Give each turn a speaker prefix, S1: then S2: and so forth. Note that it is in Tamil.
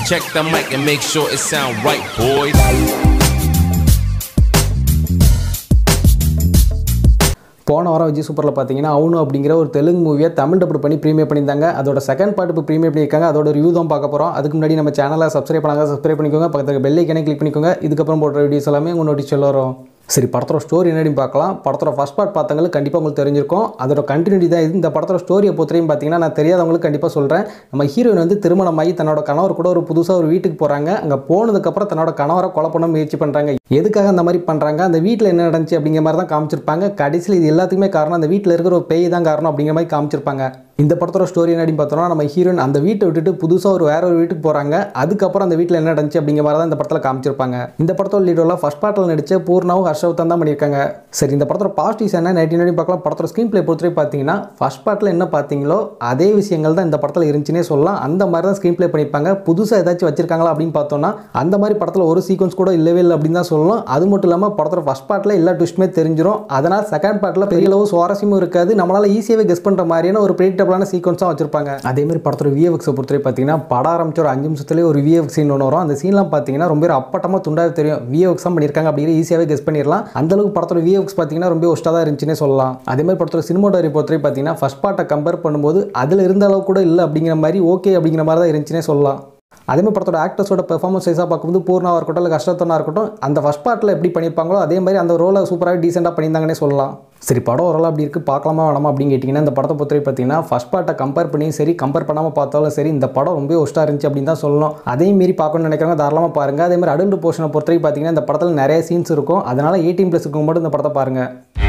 S1: Check the mic and make sure it sound right, boys.
S2: போன வாரம் விஜய் சூப்பரில் பார்த்தீங்கன்னா அவனு அப்படிங்கிற ஒரு தெலுங்கு மூவியை தமிழ் டப் பண்ணி ப்ரீமியர் பண்ணியிருந்தாங்க அதோட செகண்ட் பார்ட் இப்போ ப்ரீமியர் பண்ணியிருக்காங்க அதோட ரிவ்யூ தான் பார்க்க போகிறோம் அதுக்கு முன்னாடி நம்ம சேனலை சப்ஸ்கிரைப் பண்ணாங்க சப்ஸ்கிரைப் பண்ணிக்கோங்க பக்கத்துக்கு பெல் ஐக்கனே கிளிக் பண்ணிக்கோங்க இதுக்கப்புறம் போடுற வீடியோஸ் எல்லாமே உங்கள் நோட்டிஸ் வரும் சரி படத்தோட ஸ்டோரி என்னடி பார்க்கலாம் படத்தோட ஃபர்ஸ்ட் பார்ட் பார்த்தவங்களுக்கு கண்டிப்பாக உங்களுக்கு தெரிஞ்சிருக்கும் அதோட கண்டினியூட்டி தான் இது இந்த படத்தோட ஸ்டோரியை பொறுத்தவரையும் பார்த்தீங்கன்னா நான் தெரியாதவங்களுக்கு கண்டிப்பாக சொல்கிறேன் நம்ம ஹீரோயின் வந்து திருமணமாகி தன்னோட கணவர் கூட ஒரு புதுசாக ஒரு வீட்டுக்கு போகிறாங்க அங்கே போனதுக்கப்புறம் தன்னோட கணவரை கொலை பண்ண முயற்சி பண்ணுறாங்க எதுக்காக அந்த மாதிரி பண்ணுறாங்க அந்த வீட்டில் என்ன நடந்துச்சு அப்படிங்கிற மாதிரி தான் காமிச்சிருப்பாங்க கடைசியில் இது எல்லாத்துக்குமே காரணம் அந்த வீட்டில் இருக்கிற ஒரு பேய் தான் காரணம் அப்படிங்கிற மாதிரி காமிச்சிருப்பாங்க இந்த படத்தோட ஸ்டோரி என்ன அப்படின்னு பார்த்தோம்னா நம்ம ஹீரோயின் அந்த வீட்டை விட்டுட்டு புதுசாக ஒரு வேற ஒரு வீட்டுக்கு போகிறாங்க அதுக்கப்புறம் அந்த வீட்டில் என்ன நடந்துச்சு அப்படிங்கிற மாதிரி தான் இந்த படத்தில் காமிச்சிருப்பாங்க இந்த படத்தோட லீடோவில் ஃபர்ஸ்ட் பார்ட்டில் நடிச்ச பூர்ணாவும் ஹர்ஷவத்தன் தான் பண்ணியிருக்காங்க சரி இந்த படத்தோட பாசிட்டிவ்ஸ் என்ன நைன்டீன் நடி பார்க்கலாம் படத்தோட ஸ்க்ரீன் பிளே பொறுத்தவரை பார்த்தீங்கன்னா ஃபர்ஸ்ட் பார்ட்டில் என்ன பார்த்தீங்களோ அதே விஷயங்கள் தான் இந்த படத்தில் இருந்துச்சுன்னே சொல்லலாம் அந்த மாதிரி தான் ஸ்க்ரீன் பிளே பண்ணியிருப்பாங்க புதுசாக ஏதாச்சும் வச்சிருக்காங்களா அப்படின்னு பார்த்தோம்னா அந்த மாதிரி படத்தில் ஒரு சீக்வன்ஸ் கூட இல்லவே இல்லை அப்படின்னு தான் சொல்லலாம் அது மட்டும் இல்லாமல் படத்தோட ஃபர்ஸ்ட் பார்ட்டில் எல்லா ட்விஸ்ட்டுமே தெரிஞ்சிடும் அதனால் செகண்ட் பார்ட்டில் பெரிய அளவு சுவாரஸ்யமும் இருக்காது நம்மளால் ஈஸியாகவே கெஸ் பண்ணுற மாதிரியான ஒரு ப்ரெடிக்டபிளான சீக்வன்ஸாக வச்சிருப்பாங்க அதே மாதிரி படத்தோட விஎஃப்எக்ஸை பொறுத்தவரை பார்த்தீங்கன்னா படம் ஆரம்பிச்ச ஒரு அஞ்சு நிமிஷத்துலேயே ஒரு விஎஃப்எக்ஸ் சீன் ஒன்று வரும் அந்த சீன்லாம் பார்த்தீங்கன்னா ரொம்ப அப்பட்டமாக துண்டாக தெரியும் விஎஃப்எக்ஸ் தான் பண்ணியிருக்காங்க அப்படிங்கிற ஈஸியாகவே கெஸ் பண்ணிடலாம் அந்த அளவுக்கு படத்தோட விஎஃப்எக்ஸ் பார்த்தீங்கன்னா ரொம்ப ஒஸ்ட்டாக தான் இருந்துச்சுன்னே சொல்லலாம் அதே மாதிரி படத்தோட சினிமோட்டோரி பொறுத்தவரை பார்த்தீங்கன்னா ஃபர்ஸ்ட் பார்ட்டை கம்பேர் பண்ணும்போது அதில் இருந்த அளவு கூட இல்லை அப்படிங்கிற மாதிரி ஓகே அப்படிங்கிற மாதிரி தான் இருந்துச்சுன்னே சொல்லலாம் அதே மாதிரி படத்தோட ஆக்டர்ஸோட பெர்ஃபார்மன்ஸ் வைஸாக பார்க்கும்போது பூர்ணாவாக இருக்கட்டும் இல்லை கஷ்டத்தனா இருக்கட்டும் அந்த ஃபஸ்ட் பார்ட்டில் எப்படி பண்ணியிருப்பாங்களோ அதே மாதிரி அந்த ரோலை சூப்பராக டீசெண்டாக பண்ணியிருந்தாங்கன்னே சொல்லலாம் சரி படம் ஓரளவு அப்படி இருக்குது பார்க்கலாமா வேணாமா அப்படின்னு கேட்டிங்கன்னா இந்த படத்தை பொறுத்தவரை பார்த்தீங்கன்னா ஃபஸ்ட் பார்ட்டை கம்பேர் பண்ணி சரி கம்பேர் பண்ணாமல் பார்த்தாலும் சரி இந்த படம் ரொம்ப ஒஸ்ட்டாக இருந்துச்சு அப்படின்னு தான் சொல்லணும் அதே மீறி பார்க்கணும்னு நினைக்கிறவங்க தாராளமாக பாருங்கள் அதே மாதிரி அடல்ட் போர்ஷனை பொறுத்தவரை பார்த்தீங்கன்னா இந்த படத்தில் நிறைய சீன்ஸ் இருக்கும் அதனால் எயிட்டீன் ப்ளஸுக்கு மட்டும் இந்த படத்தை பாருங்கள்